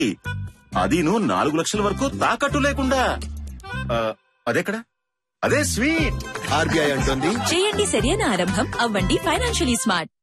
అది నువ్వు నాలుగు లక్షల వరకు తాకట్టు లేకుండా ఆ, అదెక్కడ అదే స్వీట్ ఆర్బీఐ అంటుంది చేయండి సరైన ఆరంభం అవ్వండి ఫైనాన్షియలీ స్మార్ట్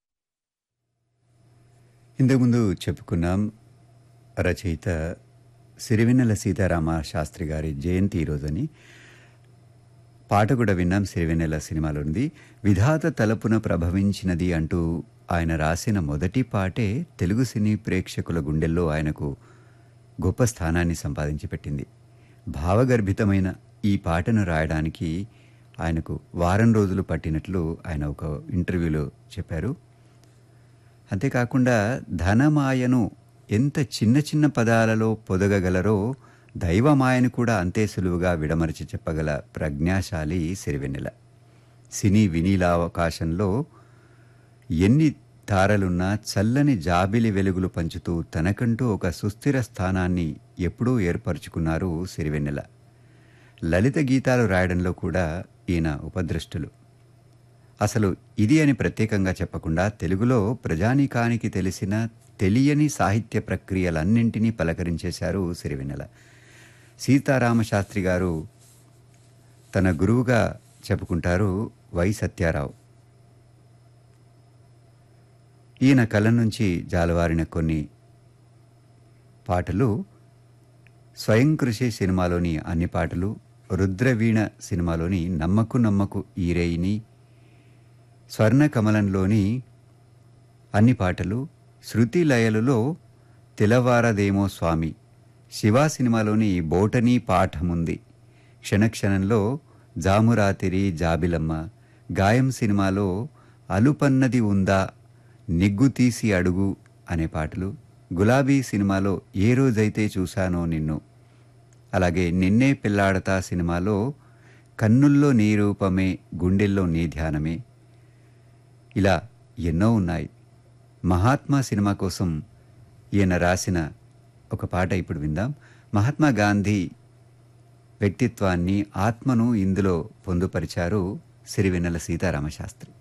ఇంతకుముందు చెప్పుకున్నాం రచయిత సిరివెన్నెల సీతారామ శాస్త్రి గారి జయంతి ఈరోజని పాట కూడా విన్నాం సిరివెన్నెల సినిమాలో ఉంది విధాత తలపున ప్రభవించినది అంటూ ఆయన రాసిన మొదటి పాటే తెలుగు సినీ ప్రేక్షకుల గుండెల్లో ఆయనకు గొప్ప స్థానాన్ని సంపాదించి పెట్టింది భావగర్భితమైన ఈ పాటను రాయడానికి ఆయనకు వారం రోజులు పట్టినట్లు ఆయన ఒక ఇంటర్వ్యూలో చెప్పారు అంతేకాకుండా ధనమాయను ఎంత చిన్న చిన్న పదాలలో పొదగగలరో దైవమాయను కూడా అంతే సులువుగా విడమరిచి చెప్పగల ప్రజ్ఞాశాలి సిరివెన్నెల సినీ వినీలావకాశంలో ఎన్ని తారలున్నా చల్లని జాబిలి వెలుగులు పంచుతూ తనకంటూ ఒక సుస్థిర స్థానాన్ని ఎప్పుడూ ఏర్పరచుకున్నారు సిరివెన్నెల లలిత గీతాలు రాయడంలో కూడా ఈయన ఉపద్రష్టులు అసలు ఇది అని ప్రత్యేకంగా చెప్పకుండా తెలుగులో ప్రజానీకానికి తెలిసిన తెలియని సాహిత్య ప్రక్రియలన్నింటినీ పలకరించేశారు సిరివెన్నెల సీతారామ శాస్త్రి గారు తన గురువుగా చెప్పుకుంటారు వై సత్యారావు ఈయన కళ్ళ నుంచి జాలవారిన కొన్ని పాటలు స్వయం కృషి సినిమాలోని అన్ని పాటలు రుద్రవీణ సినిమాలోని నమ్మకు నమ్మకు ఈరేయిని స్వర్ణకమలంలోని అన్ని పాటలు శృతి లయలులో తెలవారదేమో స్వామి శివ సినిమాలోని బోటనీ పాఠముంది క్షణక్షణంలో జామురాతిరి జాబిలమ్మ గాయం సినిమాలో అలుపన్నది ఉందా నిగ్గు తీసి అడుగు అనే పాటలు గులాబీ సినిమాలో ఏ రోజైతే చూశానో నిన్ను అలాగే నిన్నే పిల్లాడతా సినిమాలో కన్నుల్లో నీ రూపమే గుండెల్లో నీ ధ్యానమే ఇలా ఎన్నో ఉన్నాయి మహాత్మా సినిమా కోసం ఈయన రాసిన ఒక పాట ఇప్పుడు విందాం మహాత్మా గాంధీ వ్యక్తిత్వాన్ని ఆత్మను ఇందులో పొందుపరిచారు సిరివెన్నెల సీతారామశాస్త్రి